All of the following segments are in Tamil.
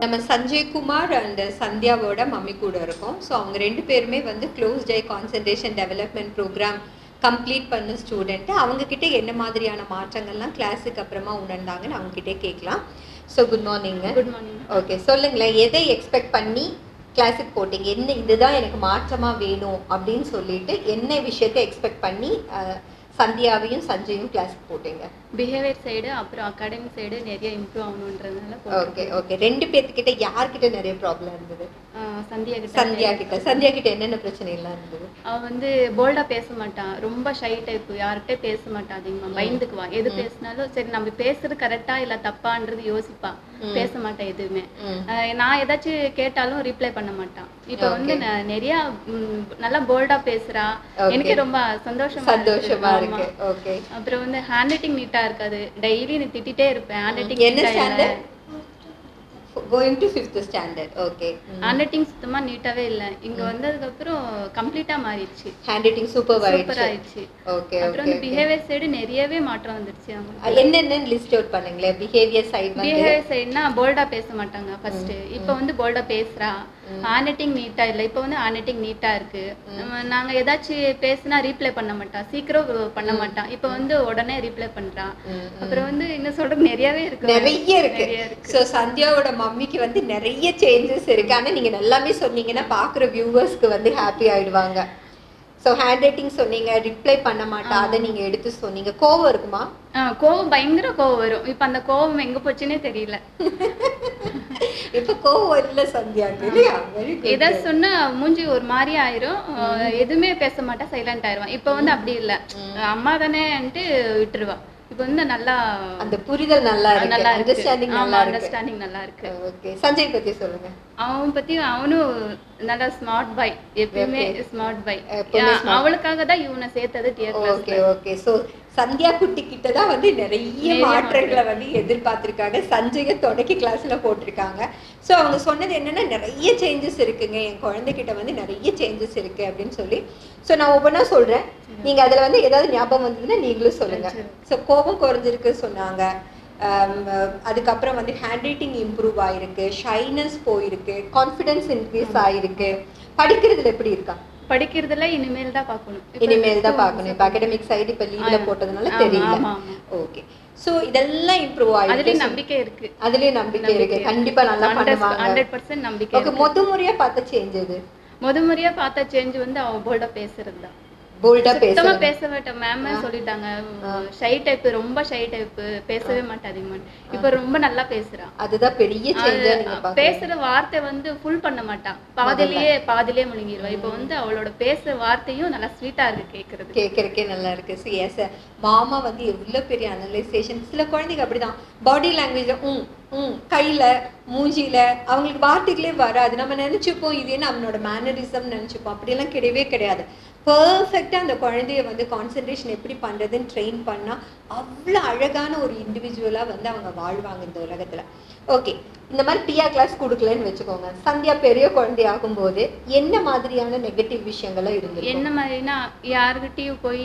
நம்ம சஞ்சய் குமார் அண்ட் சந்தியாவோட மம்மி கூட இருக்கோம் ஸோ அவங்க ரெண்டு பேருமே வந்து closed eye concentration development program complete பண்ண ஸ்டூடெண்ட்டு அவங்கக்கிட்ட என்ன மாதிரியான மாற்றங்கள்லாம் கிளாஸுக்கு அப்புறமா உணர்ந்தாங்கன்னு அவங்ககிட்டே கேட்கலாம் so good morning good morning okay சொல்லுங்களேன் எதை எக்ஸ்பெக்ட் பண்ணி கிளாஸுக்கு போட்டீங்க என்ன இதுதான் எனக்கு மாற்றமா வேணும் அப்படின்னு சொல்லிட்டு என்ன விஷயத்தை எக்ஸ்பெக்ட் பண்ணி அஹ், சந்தியாவையும் சஞ்சயும் கிளாஸுக்கு போட்டீங்க பிஹேவியர் சைடு அப்புறம் அகாடமிக் சைடு நிறைய இம்ப்ரூவ் ஆகணுன்றதுனால ஓகே ஓகே ரெண்டு பேர்த்துக்கிட்ட யார்கிட்ட நிறைய ப்ராப்ளம் இருந்தது ஆஹ் சந்தியா கிட்ட சந்தியா கிட்ட சந்தியா கிட்ட என்னென்ன பிரச்சனை எல்லாம் இருந்தது அவ வந்து போல்டா பேச மாட்டான் ரொம்ப ஷை டைப் யார்கிட்ட பேச மாட்டான் அதிகமா பயந்துக்குவா எது பேசினாலும் சரி நம்ம பேசுறது கரெக்டா இல்ல தப்பான்றது யோசிப்பா பேச மாட்டான் எதுவுமே ம். ஆஹ் நான் ஏதாச்சும் கேட்டாலும் ரிப்ளை பண்ண மாட்டான் இப்ப வந்து நான் நிறைய ம், நல்லா போல்டா பேசுறா Okay. எனக்கு ரொம்ப சந்தோஷமா சந்தோஷமா இருக்கு இருக்கு ஆமா. ஓகே அப்புறம் வந்து ஹேண்ட் ரைட்டிங் நீட்டா இருக்காது டெய்லி நீ திட்டிட்டே இருப்பேன் ஹேண்ட் ரைட்டிங் என்ன standard going to fifth standard okay handwriting சுத்தமா நீட்டாவே இல்ல இங்க வந்ததுக்கு அப்புறம் கம்ப்ளீட்டா மாறிடுச்சு ஹேண்ட் ரைட்டிங் சூப்பர் சூப்பர் ஆயிடுச்சு ஆயிடுச்சு ஓகே அப்புறம் ஓகே வந்து பிஹேவியர் சைடு நிறையவே மாற்றம் வந்துருச்சு அவங்க என்னென்ன லிஸ்ட் அவுட் பண்ணுங்களேன் பிஹேவியர் சைடு வந்து பிஹேவியர் சைடுனா போல்டா பேச மாட்டாங்க ஃபர்ஸ்ட் இப்போ வந்து போல்டா பேசுறா ஹேண்ட் ரைட்டிங் நீட்டா இல்ல இப்போ வந்து ஹேண்ட் ரைட்டிங் நீட்டா இருக்கு நம்ம நாங்க ஏதாச்சும் பேசினா ரீப்ளை பண்ண மாட்டா சீக்கிரம் பண்ண மாட்டான் இப்போ வந்து உடனே ரீப்ளை பண்றா ம், அப்புறம் வந்து இன்னும் சொல்றது நிறையவே இருக்கு நிறைய இருக்கு நிறைய இருக்கு ஸோ சந்தியாவோட மம்மிக்கு வந்து நிறைய சேஞ்சஸ் இருக்கு ஆனா நீங்க எல்லாமே சொன்னீங்கன்னா பாக்குற வியூவர்ஸ்க்கு வந்து ஹாப்பி ஆயிடுவாங்க ஸோ ஹேண்ட் ரைட்டிங் சொன்னீங்க ரிப்ளை பண்ண மாட்டா அதை நீங்க எடுத்து சொன்னீங்க கோவம் இருக்குமா ஆ, கோவம் பயங்கர கோவம் வரும் இப்ப அந்த கோவம் எங்க போச்சுன்னே தெரியல இப்ப கோவம் இல்ல சந்தியாக்கு இல்லையா வெரி ஏதாவது சொன்னா மூஞ்சி ஒரு மாதிரி ஆயிரும் அஹ் எதுவுமே பேச மாட்டா சைலண்ட் ஆயிருவான் இப்ப வந்து அப்படி இல்ல அம்மா தானேன்ட்டு விட்டுருவா இப்ப வந்து நல்லா அந்த புரிதல் நல்லா இருக்கு நல்லா இருக்கு அண்டர்ஸ்டாண்டிங் ஆமா நல்லா இருக்கு அண்டர்ஸ்டாண்டிங் நல்லா இருக்கு ஓகே சஞ்சய் பத்தி சொல்லுங்க அவன் பத்தி அவனும் நல்லா ஸ்மார்ட் பாய் எப்பயுமே ஸ்மார்ட் பாய் எப்பவுமே அவளுக்காக தான் இவனை சேர்த்தது dear class okay okay so Sandhya குட்டி கிட்ட தான் வந்து நிறைய மாற்றங்களை வந்து எதிர்பார்த்திருக்காங்க சஞ்சய தொடக்கி கிளாஸ்ல போட்டிருக்காங்க சோ அவங்க சொன்னது என்னன்னா நிறைய சேஞ்சஸ் இருக்குங்க என் குழந்தைகிட்ட வந்து நிறைய சேஞ்சஸ் இருக்கு அப்படின்னு சொல்லி சோ நான் ஒவ்வொன்றா சொல்றேன் நீங்க அதுல வந்து ஏதாவது ஞாபகம் வந்ததுன்னா நீங்களும் சொல்லுங்க சோ கோபம் குறைஞ்சிருக்கு சொன்னாங்க ஆம், அதுக்கப்புறம் வந்து ஹேண்ட் ரைட்டிங் இம்ப்ரூவ் ஆயிருக்கு ஷைனஸ் போயிருக்கு கான்ஃபிடன்ஸ் இன்க்ரீஸ் ஆயிருக்கு படிக்கிறதுல எப்படி இருக்கா படிக்கிறதுல இனிமேல் தான் பார்க்கணும் இப்ப இனிமேல் தான் பார்க்கணும் இப்போ அகடமிக் சைடு இப்போ லீவ்ல போட்டதுனால ஆமா, தெரியல ஆமா, ஆமா. ஓகே சோ இதெல்லாம் இம்ப்ரூவ் ஆயிருக்கு அதுலயும் நம்பிக்கை இருக்கு அதுலயும் நம்பிக்கை இருக்கு கண்டிப்பா நல்லா பண்ணுவாங்க ஹண்ட்ரட் பர்சன்ட் நம்பிக்கை ஓகே முத முறையா பார்த்த சேஞ்ச் இது முத முறையா பார்த்த சேஞ்ச் வந்து அவ போல்டா பேசுறது தான் போல்டா சுத்தமா பேசுறது பேச மாட்டேன் மேம் சொல்லிட்டாங்க ஷை டைப் ரொம்ப ஷை டைப் பேசவே மாட்டேன் அதிகமா இப்ப ரொம்ப நல்லா பேசுறா அதுதான் பெரிய சேஞ்சா நீங்க பாக்க பேசுற வார்த்தை வந்து ஃபுல் பண்ண மாட்டான் பாதிலேயே பாதிலேயே முழுங்கிடுவா இப்ப வந்து அவளோட பேசுற வார்த்தையும் நல்லா ஸ்வீட்டா இருக்கு கேக்குறது கேட்கறக்கே நல்லா இருக்கு சி எஸ் மாமா வந்து எவ்வளவு பெரிய அனலைசேஷன் சில குழந்தைங்க அப்படிதான் பாடி லாங்குவேஜ்ல ம் ம் கையில மூஞ்சில அவங்களுக்கு வார்த்தைகளே வராது நம்ம நினைச்சுப்போம் இது என்ன அவனோட மேனரிசம் நினைச்சுப்போம் அப்படியெல்லாம் கிடையவே கிடையாது பர்ஃபெக்டா அந்த குழந்தைய வந்து கான்சென்ட்ரேஷன் எப்படி பண்றதுன்னு ட்ரெயின் பண்ணா அவ்வளவு அழகான ஒரு இண்டிவிஜுவலா வந்து அவங்க வாழ்வாங்க இந்த உலகத்துல ஓகே இந்த மாதிரி பியா கிளாஸ் கொடுக்கலன்னு வச்சுக்கோங்க சந்தியா பெரிய குழந்தை ஆகும்போது என்ன மாதிரியான நெகட்டிவ் விஷயங்கள்லாம் இருந்திருக்கும் என்ன மாதிரினா யாருகிட்டயும் போய்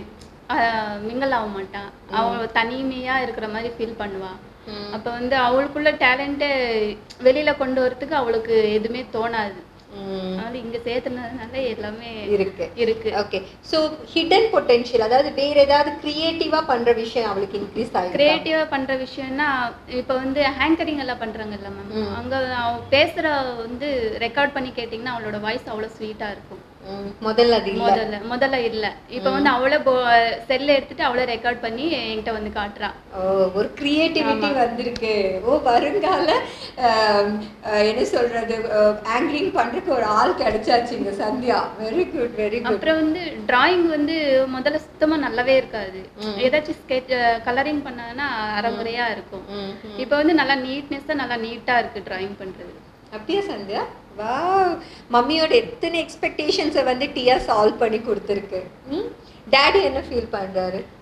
மிங்கல் ஆக மாட்டான் அவ தனிமையா இருக்கிற மாதிரி ஃபீல் பண்ணுவா ம். அப்ப வந்து அவளுக்குள்ள டேலண்ட்டை வெளியில கொண்டு வரதுக்கு அவளுக்கு எதுவுமே தோணாது ம், அதனால இங்க சேர்த்துனதுனால எல்லாமே இருக்கு இருக்கு ஓகே சோ ஹிடன் பொட்டென்ஷியல் அதாவது வேற ஏதாவது கிரியேட்டிவா பண்ற விஷயம் அவளுக்கு இன்க்ரீஸ் ஆயிருக்கு கிரியேட்டிவா பண்ற விஷயம்னா இப்ப வந்து ஹேங்கரிங் எல்லாம் பண்றாங்கல்ல மேம் அங்க அவ பேசுற வந்து ரெக்கார்ட் பண்ணி கேட்டிங்கன்னா அவளோட வாய்ஸ் அவ்வளவு ஸ்வீட்டா இருக்கும் முதல்ல அது இல்ல முதல்ல முதல்ல இல்ல இப்ப வந்து அவளே செல்ல எடுத்துட்டு அவளே ரெக்கார்ட் பண்ணி என்கிட்ட வந்து காட்டுறா ஓ, ஒரு கிரியேட்டிவிட்டி வந்திருக்கு ஓ வருங்கால ஆம், அஹ், என்ன சொல்றது ஆங்கிரிங் பண்றதுக்கு ஒரு ஆள் கிடைச்சாச்சுங்க Sandhya very good very good அப்புறம் வந்து டிராயிங் வந்து முதல்ல சுத்தமா நல்லாவே இருக்காது ஏதாச்சும் ஸ்கெச் கலரிங் பண்ணாங்கன்னா அறகுறையா இருக்கும் இப்ப வந்து நல்லா நீட்னஸா நல்லா நீட்டா இருக்கு டிராயிங் பண்றது அப்படியா சந்தியா வா மம்மியோட எத்தனை எக்ஸ்பெக்டேஷன்ஸை வந்து டியா சால்வ் பண்ணி கொடுத்துருக்கு ம் டேடி என்ன ஃபீல் பண்றாரு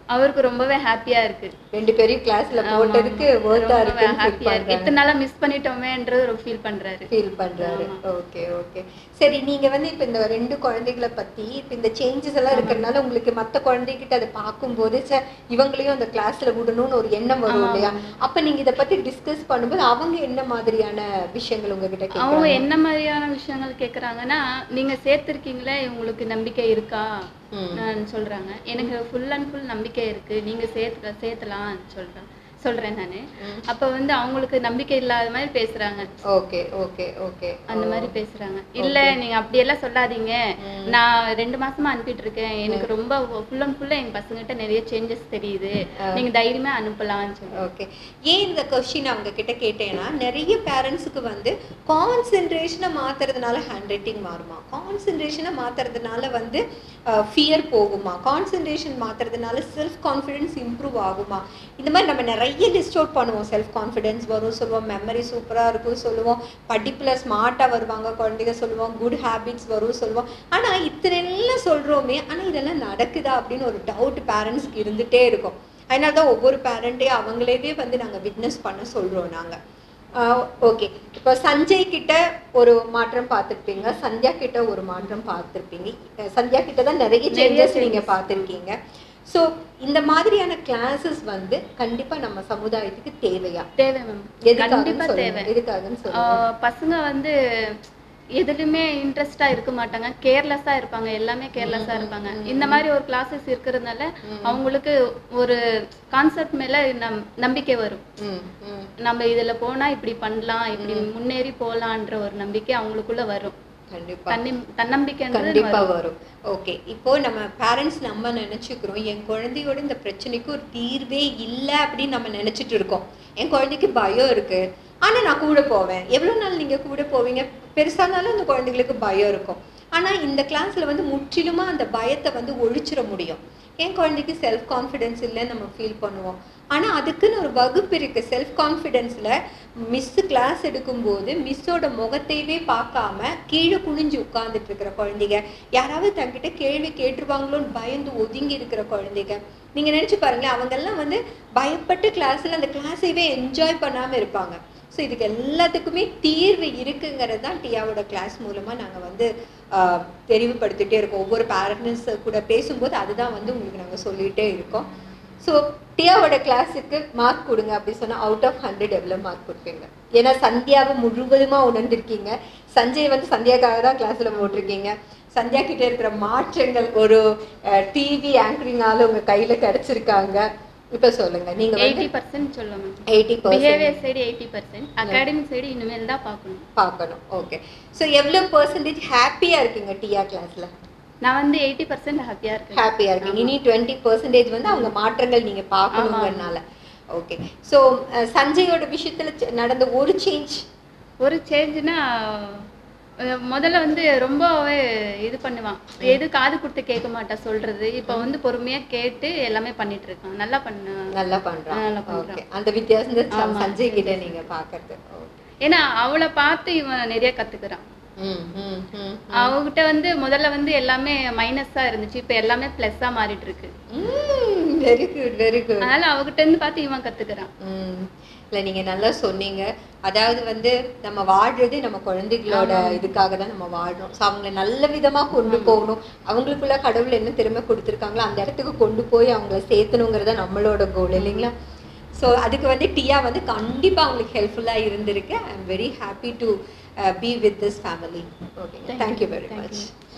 அவருக்கு ரொம்பவே ஹாப்பியா இருக்கு ரெண்டு பேரையும் கிளாஸ்ல போட்டதுக்கு ஒர்த்தா இருக்குன்னு ஃபீல் ஹாப்பியா இருக்கு பண்றாங்க இத்தனை நாளா மிஸ் பண்ணிட்டோமேன்றது ஒரு ஃபீல் பண்றாரு ஃபீல் பண்றாரு ஓகே ஓகே சரி நீங்க வந்து இப்ப இந்த ரெண்டு குழந்தைகளை பத்தி இப்ப இந்த சேஞ்சஸ் எல்லாம் இருக்கறனால உங்களுக்கு மத்த குழந்தைகிட்ட அதை பார்க்கும்போது சே இவங்களையும் அந்த கிளாஸ்ல விடணும்னு ஒரு எண்ணம் வரும் இல்லையா அப்ப நீங்க இத பத்தி டிஸ்கஸ் பண்ணும்போது அவங்க என்ன மாதிரியான விஷயங்கள் உங்ககிட்ட அவங்க கேக்குறாங்க என்ன மாதிரியான விஷயங்கள் கேக்குறாங்கன்னா நீங்க சேர்த்திருக்கீங்களே உங்களுக்கு நம்பிக்கை இருக்கா ம். நான் சொல்றாங்க எனக்கு ஃபுல் அண்ட் ஃபுல் நம்பிக்கை இருக்கு நீங்க சேர்த்து சேர்த்தலாம் சொல்றேன் சொல்றேன் நானு அப்ப வந்து அவங்களுக்கு நம்பிக்கை இல்லாத மாதிரி பேசுறாங்க ஓகே ஓகே ஓகே அந்த மாதிரி பேசுறாங்க இல்ல நீங்க அப்படியெல்லாம் சொல்லாதீங்க நான் ரெண்டு மாசமா அனுப்பிட்டு இருக்கேன் எனக்கு ரொம்ப ஃபுல் அண்ட் ஃபுல்லா எங்க பசங்கிட்ட நிறைய சேஞ்சஸ் தெரியுது நீங்க தைரியமா அனுப்பலாம்னு சொல்லி ஓகே ஏன் இந்த கொஸ்டின் அவங்க கிட்ட கேட்டேன்னா நிறைய பேரண்ட்ஸுக்கு வந்து கான்சென்ட்ரேஷனை மாத்துறதுனால ஹேண்ட் ரைட்டிங் மாறுமா கான்சென்ட்ரேஷனை மாத்துறதுனால வந்து ஃபியர் போகுமா கான்சென்ட்ரேஷன் மாத்துறதுனால செல்ஃப் கான்ஃபிடன்ஸ் இம்ப்ரூவ் ஆகுமா இந்த மாதிரி நம்ம நிறைய லிஸ்ட் அவுட் பண்ணுவோம் செல்ஃப் கான்ஃபிடன்ஸ் வரும் சொல்லுவோம் மெமரி சூப்பராக இருக்கும் சொல்லுவோம் படிப்புல ஸ்மார்ட்டாக வருவாங்க குழந்தைங்க சொல்லுவோம் குட் ஹேபிட்ஸ் வரும் சொல்லுவோம் ஆனா இத்தனை எல்லாம் சொல்றோமே ஆனா இதெல்லாம் நடக்குதா அப்படின்னு ஒரு டவுட் பேரண்ட்ஸ்க்கு இருந்துட்டே இருக்கும் அதனால தான் ஒவ்வொரு பேரண்ட்டே அவங்களேவே வந்து நாங்க விட்னஸ் பண்ண சொல்றோம் நாங்க ஓகே இப்போ சஞ்சய் கிட்ட ஒரு மாற்றம் பார்த்துருப்பீங்க சந்தியா கிட்ட ஒரு மாற்றம் பார்த்துருப்பீங்க அஹ் சந்தியா கிட்ட தான் நிறைய நிறைய சேஞ்சஸ் நீங்க changes. பார்த்துருக்கீங்க ஸோ இந்த மாதிரியான கிளாஸஸ் வந்து கண்டிப்பா நம்ம சமுதாயத்துக்கு தேவையா தேவை மேம் எதுக்காகன்னு கண்டிப்பா தேவை சொல்லுங்க எதுக்காகன்னு சொல்லுங்க ஆஹ் பசங்க வந்து எதுலயுமே இன்ட்ரெஸ்டா இருக்க மாட்டாங்க கேர்லெஸ்ஸா இருப்பாங்க எல்லாமே கேர்லெஸ்ஸா இருப்பாங்க இந்த மாதிரி ஒரு கிளாஸஸ் இருக்கிறதுனால அவங்களுக்கு ஒரு கான்செப்ட் மேல நம்- நம்பிக்கை வரும் ம் ம் நம்ம இதுல போனா இப்படி பண்ணலாம் இப்படி முன்னேறி போலான்ற ஒரு நம்பிக்கை அவங்களுக்குள்ள வரும் கண்டிப்பா தன்னி தன்னம்பிக்கைன்றது கண்டிப்பா வரும். வரும் ஓகே இப்போ நம்ம பேரண்ட்ஸ் நம்ம நினைச்சுக்கிறோம் என் குழந்தையோட இந்த பிரச்சனைக்கு ஒரு தீர்வே இல்லை அப்படின்னு நம்ம நினைச்சிட்டு இருக்கோம் என் குழந்தைக்கு பயம் இருக்கு ஆனா நான் கூட போவேன் எவ்வளவு நாள் நீங்க கூட போவீங்க பெருசானாலும் அந்த குழந்தைகளுக்கு பயம் இருக்கும் ஆனா இந்த கிளாஸ்ல வந்து முற்றிலுமா அந்த பயத்தை வந்து ஒழிச்சிட முடியும் என் குழந்தைக்கு செல்ஃப் கான்ஃபிடென்ஸ் இல்லைன்னு நம்ம ஃபீல் பண்ணுவோம் ஆனா அதுக்குன்னு ஒரு வகுப்பு இருக்கு செல்ஃப் கான்ஃபிடென்ஸ்ல மிஸ் கிளாஸ் எடுக்கும்போது மிஸ்ஸோட முகத்தையவே பார்க்காம கீழே குனிஞ்சு உட்கார்ந்துட்டு இருக்கிற குழந்தைங்க யாராவது தங்கிட்ட கேள்வி கேட்டுருவாங்களோன்னு பயந்து ஒதுங்கி இருக்கிற குழந்தைங்க நீங்க நினைச்சு பாருங்களேன் அவங்க எல்லாம் வந்து பயப்பட்டு கிளாஸ்ல அந்த கிளாஸையவே என்ஜாய் பண்ணாம இருப்பாங்க ஸோ இதுக்கு எல்லாத்துக்குமே தீர்வு இருக்குங்கிறது தான் டியாவோட கிளாஸ் மூலமா நாங்க வந்து ஆஹ், தெரிவுபடுத்திட்டே இருக்கோம் ஒவ்வொரு பேரண்ட்ஸ் கூட பேசும்போது அதுதான் வந்து உங்களுக்கு நாங்க சொல்லிட்டே இருக்கோம் ஸோ டியாவோட கிளாஸுக்கு மார்க் கொடுங்க அப்படி சொன்னா அவுட் ஆஃப் ஹண்ட்ரட் எவ்வளோ மார்க் கொடுப்பீங்க ஏன்னா சந்தியாவை முழுவதுமா உணர்ந்திருக்கீங்க சஞ்சய் வந்து சந்தியாக்காக தான் கிளாஸ்ல போட்டிருக்கீங்க சந்தியா கிட்ட இருக்கிற மாற்றங்கள் ஒரு டிவி ஆங்கரிங்கால உங்க கையில கிடைச்சிருக்காங்க இப்ப சொல்லுங்க நீங்க வந்து எயிட்டி பர்சன்ட் சொல்லுவேன் eighty percent behaviour side eighty percent academic side இனிமேல் தான் பார்க்கணும் பார்க்கணும் ஓகே ஸோ எவ்வளோ பர்சன்டேஜ் ஹாப்பியா இருக்கீங்க டியா கிளாஸ்ல நான் வந்து எயிட்டி பர்சன்ட் ஹாப்பியா இருக்கேன் ஹாப்பியா இருக்கீங்க இனி டுவெண்ட்டி பர்சன்டேஜ் வந்து அவங்க மாற்றங்கள் நீங்க பார்க்கணுங்கிறனால ஓகே ஸோ சஞ்சயோட விஷயத்துல ச்ச- நடந்த ஒரு சேஞ்ச் ஒரு சேஞ்சுனா முதல்ல வந்து ரொம்பவே இது பண்ணுவான் எது காது கொடுத்து கேட்க மாட்டா சொல்றது இப்ப வந்து பொறுமையா கேட்டு எல்லாமே பண்ணிட்டு இருக்கான் நல்லா பண்ண நல்லா பண்றான் நல்லா பண்றான். ஓகே அந்த வித்தியாசம் தான் ச- ஆமா. சஞ்சய் கிட்ட நீங்க பாக்குறது Okay. ஏன்னா அவளை பார்த்து இவன் நிறைய கத்துக்கிறான் ம் ம் ம் அவகிட்ட வந்து முதல்ல வந்து எல்லாமே மைனஸா இருந்துச்சு இப்ப எல்லாமே பிளஸ்ஸா மாறிட்டு இருக்கு வெரி குட் வெரி குட் அதனால அவகிட்ட இருந்து பார்த்து இவன் கத்துக்கிறான் ம் இல்லை நீங்க நல்லா சொன்னீங்க அதாவது வந்து நம்ம வாழ்றது நம்ம குழந்தைகளோட இதுக்காக தான் நம்ம வாழ்றோம் ஸோ அவங்கள நல்ல விதமா கொண்டு போகணும் அவங்களுக்குள்ள கடவுள் என்ன திறமை கொடுத்துருக்காங்களோ அந்த இடத்துக்கு கொண்டு போய் அவங்கள சேர்த்தணுங்கிறத நம்மளோட கோல் இல்லைங்களா ஸோ அதுக்கு வந்து டியா வந்து கண்டிப்பா அவங்களுக்கு ஹெல்ப்ஃபுல்லாக இருந்திருக்கு I'm very happy to be with this family okay Thank thank you you. Very Thank much you.